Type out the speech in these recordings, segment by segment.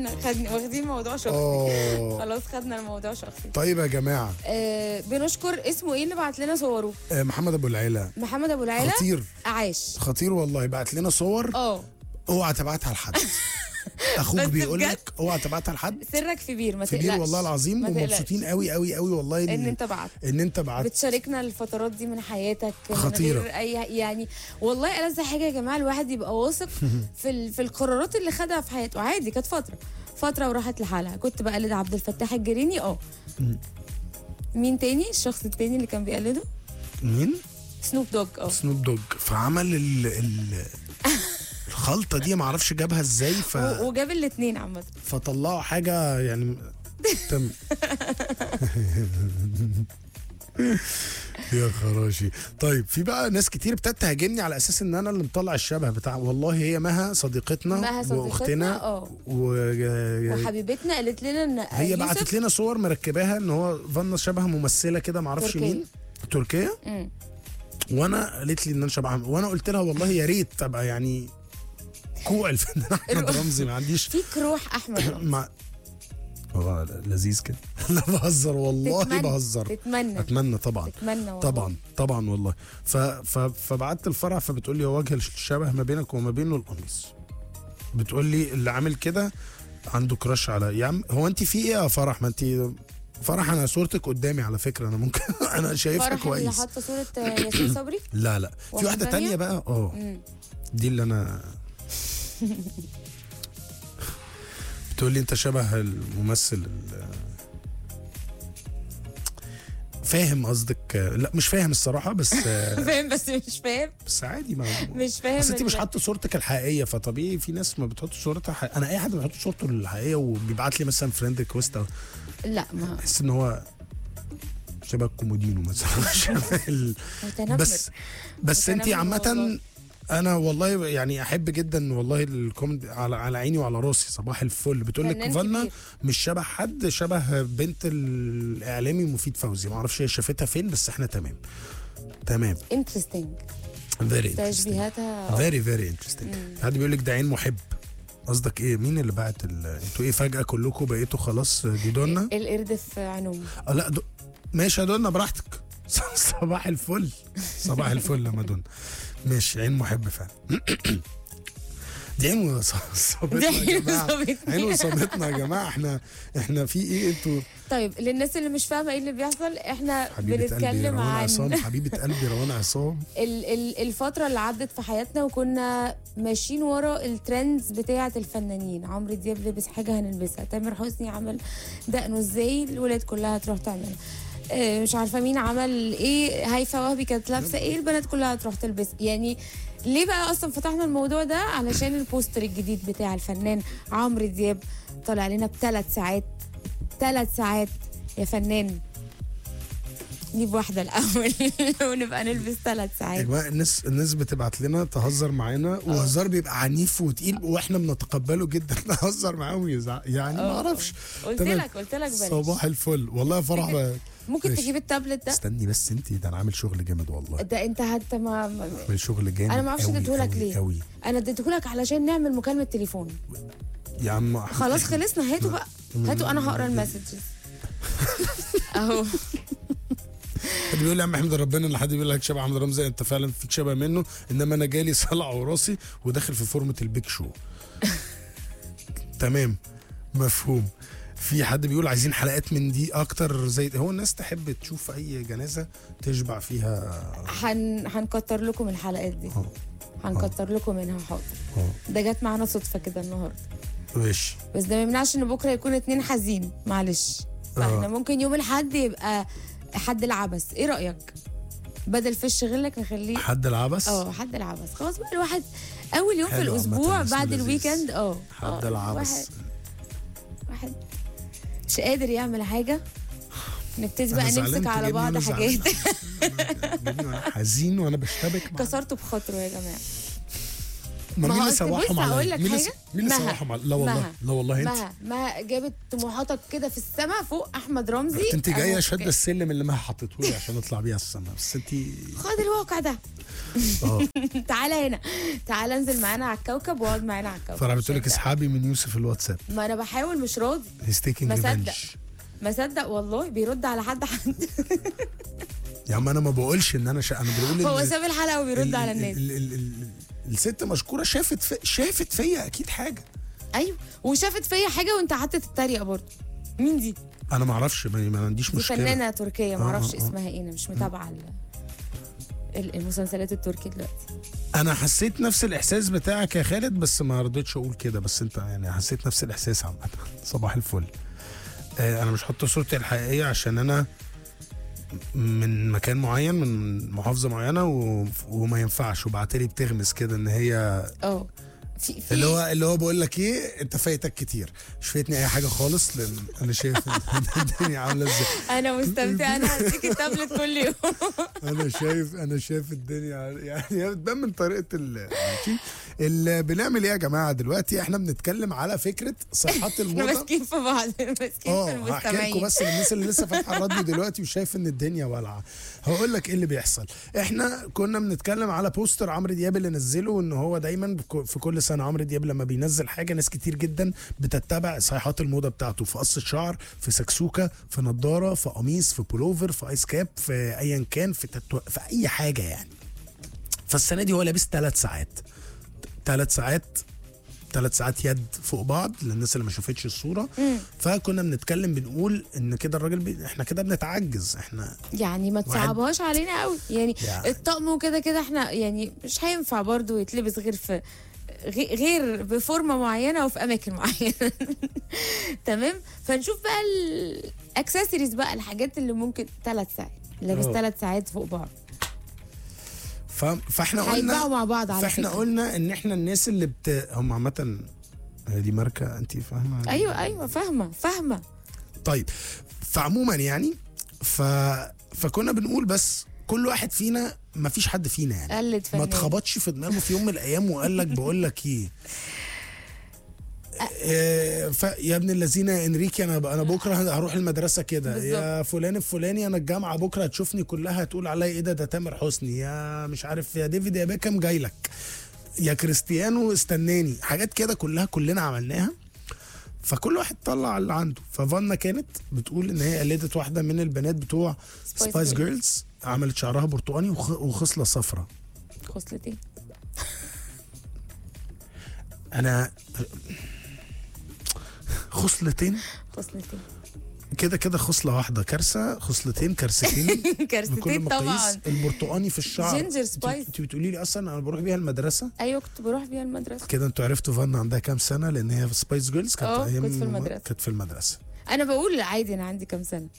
خدنا خدنا واخدين الموضوع شخصي اه خلاص خدنا الموضوع شخصي طيب يا جماعه آه بنشكر اسمه ايه اللي بعت لنا صوره آه، محمد ابو العيله محمد ابو العيله خطير عاش خطير والله بعت لنا صور اه اوعى تبعتها لحد اخوك بس بيقول بجد؟ لك اوعى تبعتها لحد سرك في بير ما في تقلقش بير والله العظيم ما تقلقش. ومبسوطين قوي قوي قوي والله ان انت بعت ان انت بعت بتشاركنا الفترات دي من حياتك من خطيرة. غير اي يعني والله ألذ حاجه يا جماعه الواحد يبقى واثق في ال... في القرارات اللي خدها في حياته عادي كانت فتره فتره وراحت لحالها كنت بقلد عبد الفتاح الجريني اه مين تاني الشخص التاني اللي كان بيقلده مين؟ سنوب دوج اه سنوب دوج فعمل ال ال الخلطه دي ما اعرفش جابها ازاي ف... و- وجاب الاثنين عامه فطلعوا حاجه يعني تم يا خراشي طيب في بقى ناس كتير ابتدت تهاجمني على اساس ان انا اللي مطلع الشبه بتاع والله هي مها صديقتنا مها صديقتنا، واختنا اه. و... وحبيبتنا قالت لنا ان هي يوسف- بعتت لنا صور مركباها ان هو فانا شبه ممثله كده معرفش تركية. مين تركيا مم. وانا قالت لي ان انا شبهها وانا قلت لها والله يا ريت ابقى يعني كوع الفنان احمد رمزي ما عنديش فيك روح احمد رمزي. مع هو لذيذ كده لا بهزر والله تتمنى بهزر تتمنى اتمنى طبعا تتمنى والله. طبعا طبعا والله ف... ف... فبعت الفرع فبتقول لي هو وجه الشبه ما بينك وما بينه القميص بتقول لي اللي عامل كده عنده كراش على يا عم هو انت في ايه يا فرح ما انت فرح انا صورتك قدامي على فكره انا ممكن انا شايفها فرح اللي كويس حاطه صوره ياسين صبري لا لا في واحدة واحده تانية؟ تانية بقى اه مم. دي اللي انا بتقول لي انت شبه الممثل ال- فاهم قصدك لا مش فاهم الصراحه بس فاهم بس مش فاهم بس عادي ما مش فاهم بس انت مش ال- حاطه صورتك الحقيقيه فطبيعي في ناس ما بتحطش صورتها حقيقية. انا اي حد بيحط صورته الحقيقيه وبيبعت لي مثلا فريند ريكوست لا ما احس ان هو شبه الكومودينو مثلا شبه ال... متنمر بس بس انت متنمر عامه والله. انا والله يعني احب جدا والله الكوميدي على على عيني وعلى راسي صباح الفل بتقول لك فنان فانا كبير. مش شبه حد شبه بنت الاعلامي مفيد فوزي ما اعرفش هي شافتها فين بس احنا تمام تمام انترستنج فيري تشبيهاتها فيري فيري انترستنج حد بيقول لك ده عين محب قصدك ايه مين اللي بعت ال... انتوا ايه فجاه كلكم بقيتوا خلاص دي دونا القرد في عينهم اه لا دو... ماشي يا دونا براحتك صباح الفل صباح الفل يا مدن ماشي عين محب فعلا دي عين وص- صابتنا دي يا عين جماعه وصابتني. عين وصابتنا يا جماعه احنا احنا في ايه انتوا طيب للناس اللي مش فاهمه ايه اللي بيحصل احنا حبيبه قلبي بنتكلم روان عن عصام حبيبه قلبي روان عصام ال ال الفترة اللي عدت في حياتنا وكنا ماشيين ورا الترندز بتاعة الفنانين عمرو دياب لبس حاجة هنلبسها تامر حسني عمل دقنه ازاي الولاد كلها تروح تعملها آه، مش عارفة مين عمل ايه هيفا وهبي كانت لابسة ايه البنات كلها تروح تلبس يعني ليه بقى اصلا فتحنا الموضوع ده علشان البوستر الجديد بتاع الفنان عمرو دياب طالع لنا بثلاث ساعات ثلاث ساعات يا فنان نجيب واحدة الأول ونبقى نلبس ثلاث يا ساعات جماعه الناس الناس بتبعت لنا تهزر معانا وهزار بيبقى عنيف وتقيل واحنا بنتقبله جدا نهزر معاهم ويزعق يعني ما آه. اعرفش قلت تمام. لك قلت لك بلاش صباح الفل والله يا فرح بقى- ممكن ماشي. تجيب التابلت ده استني بس انت ده انا عامل شغل جامد والله ده انت حتى ما ما- عامل شغل جامد انا ما اعرفش قوي اديتهولك قوي ليه قوي انا اديتهولك علشان نعمل مكالمه تليفون يا عم خلاص خلصنا هاتوا بقى هاتوا انا هقرا المسجز اهو حد بيقول لي يا عم احمد ربنا ان حد بيقول لك شبه احمد رمزي انت فعلا فيك شبه منه انما انا جالي صلع وراسي وداخل في فورمه البيك شو تمام مفهوم في حد بيقول عايزين حلقات من دي اكتر زي هو الناس تحب تشوف اي جنازه تشبع فيها هن هنكتر لكم الحلقات دي اه هنكتر لكم منها حاضر اه ده جت معانا صدفه كده النهارده ماشي بس ده ما يمنعش ان بكره يكون اتنين حزين معلش فاحنا آه. ممكن يوم الاحد يبقى حد العبث ايه رايك بدل فيش غلك نخليه حد العبث اه حد العبث خلاص بقى الواحد اول يوم في حلو عامة الاسبوع الاسم بعد لذيذ. الويكند اه حد آه، العبث واحد واحد مش قادر يعمل حاجه نبتدي أنا بقى زعلان نمسك على تجيبني بعض وأنا حاجات زعلان. جبني وأنا حزين وانا بشتبك مع كسرته بخاطره يا جماعه ما ما مين هو اللي أصل سوحهم بص عليا هقول لك مين اللي حاجة. مين اللي مها. سوحهم عليا لا والله مها. لا والله انت مها مها جابت طموحاتك كده في السماء فوق احمد رمزي انت جايه أهو شاده كده. السلم اللي مها حطيته لي عشان اطلع بيها السما بس انت خد الواقع ده اه تعالى هنا تعالى انزل معانا على الكوكب واقعد معانا على الكوكب فرح بتقول لك مش هيبدأ. اسحابي من يوسف الواتساب ما انا بحاول مش راضي هيز تيكينج ما صدق. ريفنج ما صدق والله بيرد على حد حد يا عم انا ما بقولش ان انا شا... انا بقول هو ان ساب الحلقه وبيرد ال- على ال- الناس ال- ال- ال- الست مشكوره شافت في... شافت فيا اكيد حاجه ايوه وشافت فيا حاجه وانت قعدت تتريق برضه مين دي؟ انا ما اعرفش ما ما عنديش دي مشكله فنانه تركيه ما آه، اعرفش آه، آه. اسمها ايه انا مش متابعه ال- ال- المسلسلات التركي دلوقتي انا حسيت نفس الاحساس بتاعك يا خالد بس ما رضيتش اقول كده بس انت يعني حسيت نفس الاحساس عامه صباح الفل آه انا مش حاطه صورتي الحقيقيه عشان انا من مكان معين من محافظه معينه و... وما ينفعش وبعتلي بتغمس كده ان هي اه في في اللي هو اللي هو بقول لك ايه انت فايتك كتير مش فايتني اي حاجه خالص لان انا شايف إن الدنيا عامله ازاي انا مستمتعه انا هديك التابلت كل يوم انا شايف انا شايف الدنيا يعني هي بتبان من طريقه ال ماشي اللي بنعمل ايه يا جماعه دلوقتي احنا بنتكلم على فكره صحات احنا الموضه ماسكين في بعض ماسكين في اه هحكي لكم المستمعين بس للناس اللي لسه فاتحه الراديو دلوقتي وشايف ان الدنيا والعه هقول لك ايه اللي بيحصل احنا كنا بنتكلم على بوستر عمرو دياب اللي نزله ان هو دايما بك- في كل سنه عمرو دياب لما بينزل حاجه ناس كتير جدا بتتبع صيحات الموضه بتاعته في قصه شعر في سكسوكه في نضاره في قميص في بولوفر في ايس كاب في ايا كان في تتو... في اي حاجه يعني فالسنه دي هو لابس ثلاث ساعات ثلاث ساعات ثلاث ساعات يد فوق بعض للناس اللي ما شافتش الصوره فكنا بنتكلم بنقول ان كده الراجل بي... احنا كده بنتعجز احنا يعني ما تصعبهاش علينا قوي يعني يعني. الطقم وكده كده احنا يعني مش هينفع برضو يتلبس غير في غي- غير بفورمه معينه وفي اماكن معينه تمام فنشوف بقى الاكسسوارز بقى الحاجات اللي ممكن ثلاث ساعات لابس اه. ثلاث ساعات فوق بعض ف... فاحنا قلنا هيتباعوا مع بعض على فاحنا فكره قلنا ان احنا الناس اللي بت... هم عامه هي دي ماركه انت فاهمه ايوه ايوه فاهمه فاهمه طيب فعموما يعني ف... فكنا بنقول بس كل واحد فينا ما فيش حد فينا يعني قلد ما فنان اتخبطش في دماغه في يوم من الايام وقال لك بقول لك ايه إيه، ف يا ابن الذين يا انريكي انا انا بكره هروح المدرسه كده يا فلان الفلاني انا الجامعه بكره هتشوفني كلها هتقول عليا ايه ده ده تامر حسني يا مش عارف يا ديفيد يا بيكام جاي لك يا كريستيانو استناني حاجات كده كلها كلنا عملناها فكل واحد طلع اللي عنده ففانا كانت بتقول ان هي قلدت واحده من البنات بتوع Spice سبايس Girls. جيرلز عملت شعرها برتقاني وخ- وخصله صفراء خصلتين انا خصلتين خصلتين كده كده خصله واحده كارثه خصلتين كارثتين بكل كارثتين مقاييس طبعا البرتقاني في الشعر جينجر انت سبايس. انت بتقولي لي اصلا انا بروح بيها المدرسه ايوه كنت بروح بيها المدرسه كده انتوا عرفتوا فانا عندها كام سنه لان هي في سبايس جيرلز كانت اه، ايام كنت في المدرسة. كانت في المدرسه انا بقول عادي انا عندي كام سنه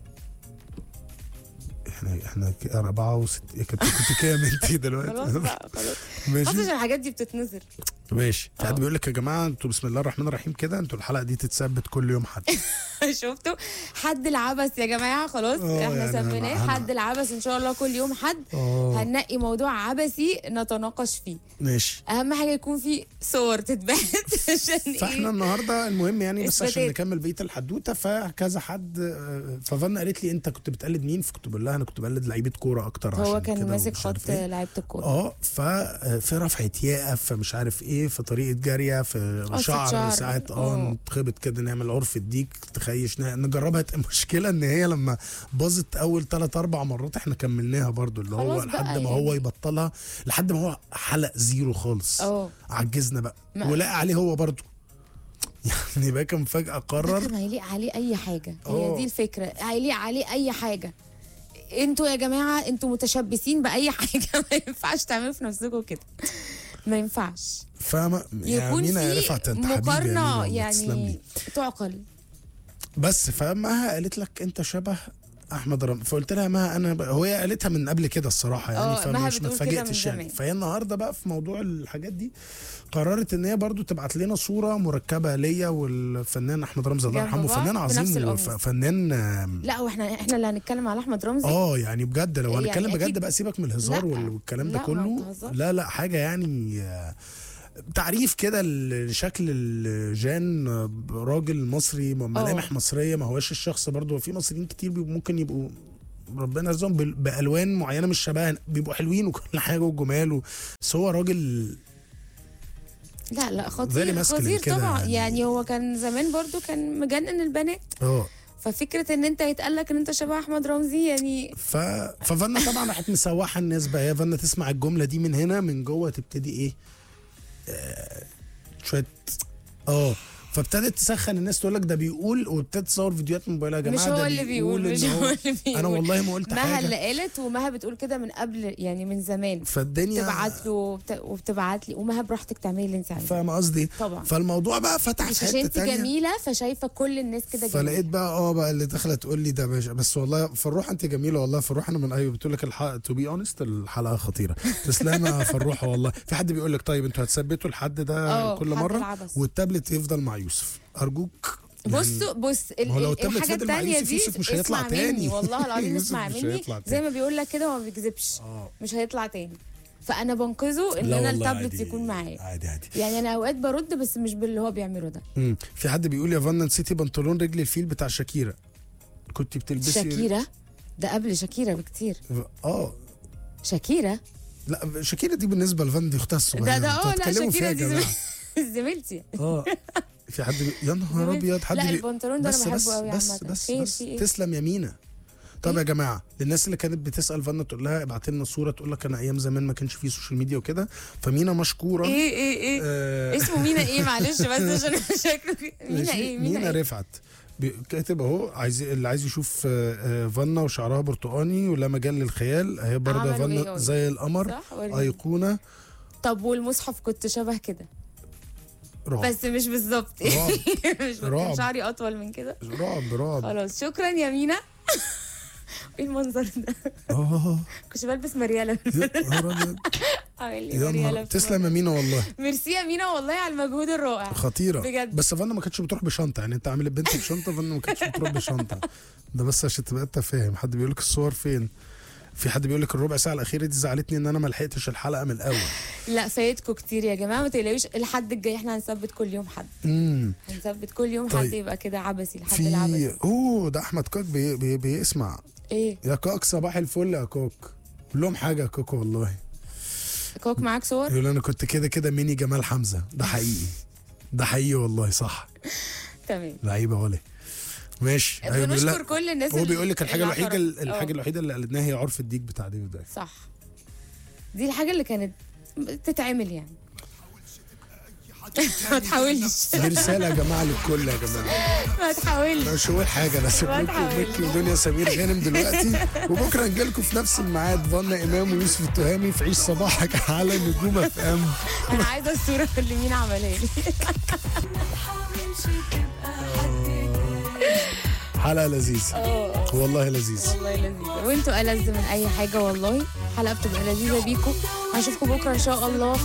احنا احنا ك- أربعة وست إيه، كنت كنت كام انت خلاص دلوقتي بقى خلاص خلاص ماشي عشان الحاجات دي بتتنزل ماشي في حد اه. بيقول لك يا جماعه انتوا بسم الله الرحمن الرحيم كده انتوا الحلقه دي تتثبت كل يوم حد شفتوا حد العبث يا جماعه خلاص اه، احنا يعني سميناه هن- حد العبث ان شاء الله كل يوم حد اه هننقي موضوع عبثي نتناقش فيه ماشي اهم حاجه يكون في صور تتبعت عشان فاحنا ايه النهارده المهم يعني بس عشان إثباتات. نكمل بقيه الحدوته فكذا حد آه، ففن قالت لي انت كنت بتقلد مين فكنت بقول لها انا كنت بقلد لعيبه كوره اكتر هو عشان كان كده ماسك ومش خط عارف إيه. لعيبه الكوره اه ففي رفعه ياقه في مش عارف ايه في طريقه جاريه في قصة شعر شعر. ساعات اه. اه نتخبط كده نعمل عرف الديك تخيش ن- نجربها المشكله ان هي لما باظت اول ثلاث اربع مرات احنا كملناها برضو اللي هو خلاص بقى لحد ما هو يعني. يبطلها لحد ما هو حلق زيرو خالص اه عجزنا بقى ما- ولقى عليه هو برضو يعني بقى كان فجاه قرر ما هيليق عليه اي حاجه هي اه. دي الفكره هيليق عليه اي حاجه انتوا يا جماعه انتوا متشبثين باي حاجه ما ينفعش تعملوا في نفسكم كده ما ينفعش فاهمه يا يكون مينا يا في رفعت انت حبيبي يا مقارنه مينا، تسلم لي. يعني تعقل بس فمها قالت لك انت شبه احمد رمزي فقلت لها ما انا ب... هو هي قالتها من قبل كده الصراحه يعني اه، مها فمش ما بتقول كده اتفاجئتش من يعني زمان. فهي النهارده بقى في موضوع الحاجات دي قررت ان هي برضو تبعت لنا صوره مركبه ليا والفنان احمد رمزي الله جنب يرحمه بعض فنان بنفس عظيم القميص. وفنان آم، لا واحنا احنا اللي هنتكلم على احمد رمزي اه يعني بجد لو يعني هنتكلم بجد أكيد. بقى سيبك من الهزار لا، وال- والكلام ده لا، ما كله بتهزرش. لا لا حاجه يعني آه، تعريف كده لشكل الجان راجل مصري ملامح مصريه ما هوش الشخص برضه في مصريين كتير بيبقوا ممكن يبقوا ربنا يرزقهم بال- بالوان معينه مش شبهنا بيبقوا حلوين وكل حاجه وجمال و- بس هو راجل لا لا Very خطير masculine خطير كده طبعا يعني. يعني هو كان زمان برضو كان مجنن البنات اه ففكره ان انت يتقال لك ان انت شبه احمد رمزي يعني ف... ففنا طبعا راحت مسوحه الناس بقى هي فنا تسمع الجمله دي من هنا من جوه تبتدي ايه آه شويه اه فابتدت تسخن الناس تقول لك ده بيقول وابتدت تصور فيديوهات من موبايلها يا مش جماعه هو ده اللي بيقول إن مش هو اللي بيقول انا والله ما قلت مها اللي حاجه قالت ومها بتقول كده من قبل يعني من زمان فالدنيا تبعت له وبت- وبتبعت لي ومها براحتك تعملي اللي انت عايزاه فاهمه قصدي طبعا فالموضوع بقى فتح مش في عشان حته انت تانية جميله فشايفه كل الناس كده فلقيت جميله بقى اه بقى اللي داخله تقول لي ده باش بس والله فروح انت جميله والله فروح انا من ايوه بتقول لك الحلقه تو بي اونست الحلقه خطيره تسلم يا فروحه والله في حد بيقول لك طيب انتوا هتثبتوا الحد ده اه، كل حد مره العبث. والتابلت يفضل مع يوسف ارجوك يعني بص بص ال- ما هو لو ال- التابلت الحاجه فضل مع التانية يوسف، دي يوسف مش هيطلع اسمع تاني. مني والله العظيم يوسف اسمع مش مني هيطلع زي تاني. ما بيقول لك كده وما بيكذبش اه مش هيطلع تاني فانا بنقذه ان لا انا والله التابلت عادي، يكون معايا عادي عادي يعني انا اوقات برد بس مش باللي هو بيعمله ده مم. في حد بيقول يا فانا نسيتي بنطلون رجل الفيل بتاع شاكيرا كنت بتلبسي شاكيرا ده قبل شاكيرا بكتير اه شاكيرا لا شاكيرا دي بالنسبه لفان دي اختها الصغيره ده ده اه انتوا لا بتتكلموا فيها شاكيرا يا دي جماعه زم- زميلتي اه في حد بي... يا نهار ابيض حد لا بي... البنطلون ده بس انا بس بحبه قوي بس عامه بس خير بس في ايه تسلم يمينة طب يا جماعه للناس اللي كانت بتسال فانا تقول لها ابعت لنا صوره تقول لك انا ايام زمان ما كانش فيه سوشيال ميديا وكده فمينا مشكوره ايه ايه ايه آه اسمه مينا ايه معلش بس عشان شكله كده. مينا ماشي؟ ايه مينا مينا ايه رفعت بي- كاتب اهو عايز اللي عايز يشوف آه، آه، فانا وشعرها برتقاني ولا مجال للخيال اهي برضه عملوا فانا إيه؟ زي القمر صح وريني. ايقونه طب والمصحف كنت شبه كده رعب بس مش بالظبط رعب. مش رعب. كان شعري اطول من كده رعب رعب خلاص شكرا يا مينا ايه المنظر ده اه كنت بلبس مريالة يا نهار أبيض. عامل لي يا مريالة نهار في تسلم يا مينا والله ميرسي يا مينا والله على المجهود الرائع خطيره بجد. بس فانا ما كانتش بتروح بشنطه يعني انت عامل البنت بشنطه فانا ما كانتش بتروح بشنطه ده بس عشان تبقى انت فاهم حد بيقول لك الصور فين في حد بيقول لك الربع ساعه الاخيره دي زعلتني ان انا ما لحقتش الحلقه من الاول لا فايتكم كتير يا جماعه ما تقلقوش الحد الجاي احنا هنثبت كل يوم حد امم هنثبت كل يوم طيب. حد يبقى كده عبثي الحد في العبثي اوه ده احمد كوك بي... بي... بيسمع ايه يا كوك صباح الفل يا كوك قول لهم حاجه يا كوك والله كوك معاك صور يقول انا كنت كده كده ميني جمال حمزه ده حقيقي ده حقيقي والله صح تمام لعيبه ولا ماشي أيوة بيقول بنشكر لك- كل الناس هو اللي- بيقول لك الحاجه اللي الوحيده اعترفت. الحاجه اه. الوحيده اللي قلناها هي عرف الديك بتاع ديفيد باك صح دي الحاجه اللي كانت تتعمل يعني ما تحاولش دي رساله يا جماعه للكل يا جماعه ما تحاولش انا مش هقول حاجه انا سيب ما لكم تحاولش. ميكي ودنيا سمير غانم دلوقتي وبكره نجي لكم في نفس الميعاد فانا امام ويوسف التهامي في عيش صباحك على نجوم اف ام انا عايزه الصوره اللي مين عملها لي حلقه لذيذه اه والله لذيذ والله لذيذه وانتوا ألذ من اي حاجه والله حلقه بتبقى لذيذه بيكم هشوفكم بكره ان شاء الله